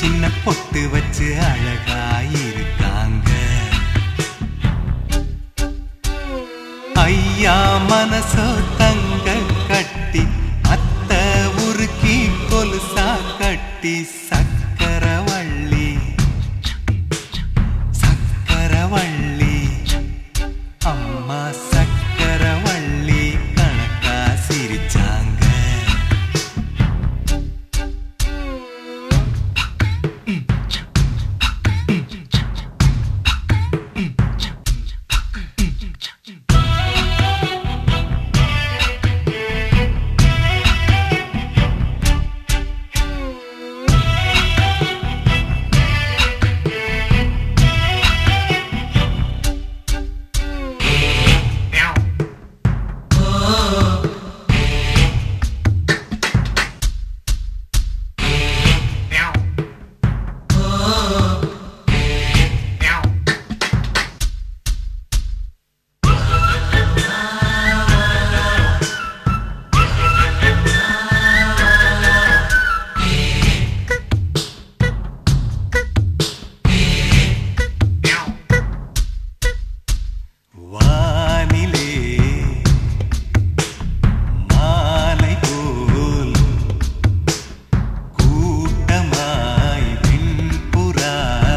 சின்ன பொட்டு வச்சு அழகாயிருக்காங்க ஐயா மனசோ தங்க கட்டி அத்த உருக்கி கொலுசா கட்டி சக்கரவள்ளி சக்கரவள்ளி அம்மா சக்கரவள்ளி கணக்கா சிரிச்சாங்க வானிலே மாலை போல் கூட்டமாய் பின்புறா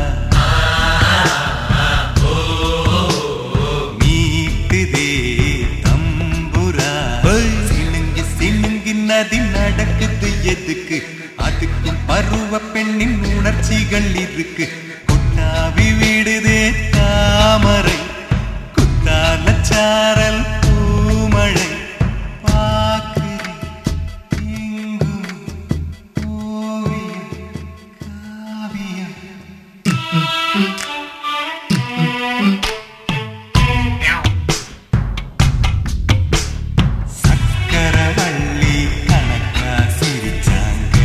மீட்டுதே தம்புரா சினுங்கி சினுங்கி நதி நடக்குது எதுக்கு அதுக்கும் பருவ பெண்ணின் உணர்ச்சிகள் இருக்கு கொட்டாவி விடுதே தாமரை குத்தால சாரல் பூமழை பார்க்கிறேன் எங்கும் ஓவியம் காவியம் சக்கரவள்ளி கணக்கா சிரிச்சாங்க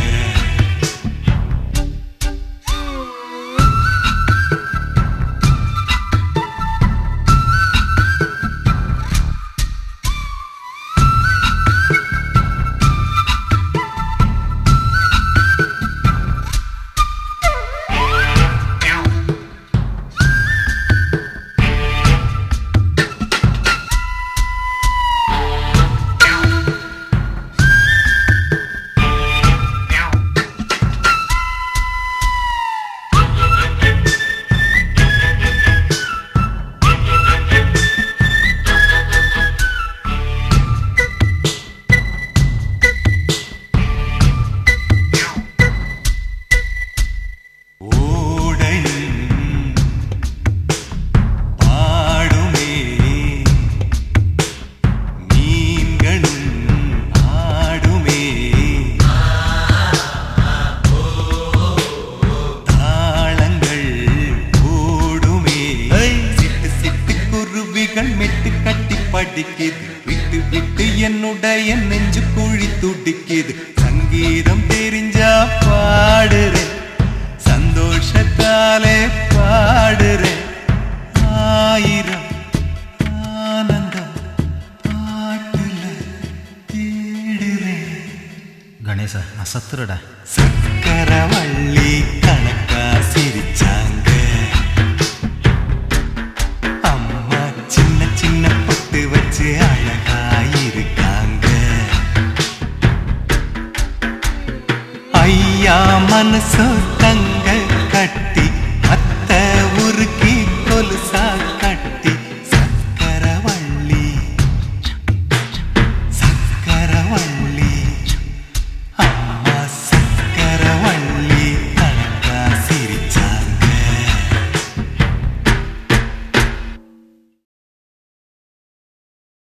ஓடையும் பாடுமே மீன்களும் ஆடுமே தாளங்கள் ஓடுமே சிட்டு சிட்டு குருவிகள் மெட்டு கட்டி படிக்குது விட்டு விட்டு என்னுடைய நெஞ்சு குழி துடிக்குது சங்கீதம் தெரிஞ்சா பாடுறேன் சந்தோஷத்தாலே பாடுறேன் ஆயிரம் ஆனந்தம் பாட்டுல தேடுறேன் கணேச நான் சத்துருடா சக்கரவள்ளி கணக்கா சிரிச்சாங்க அம்மா சின்ன சின்ன பொட்டு வச்சு அழகாயிருக்காங்க ஐயா மனசு தங்க கட்டி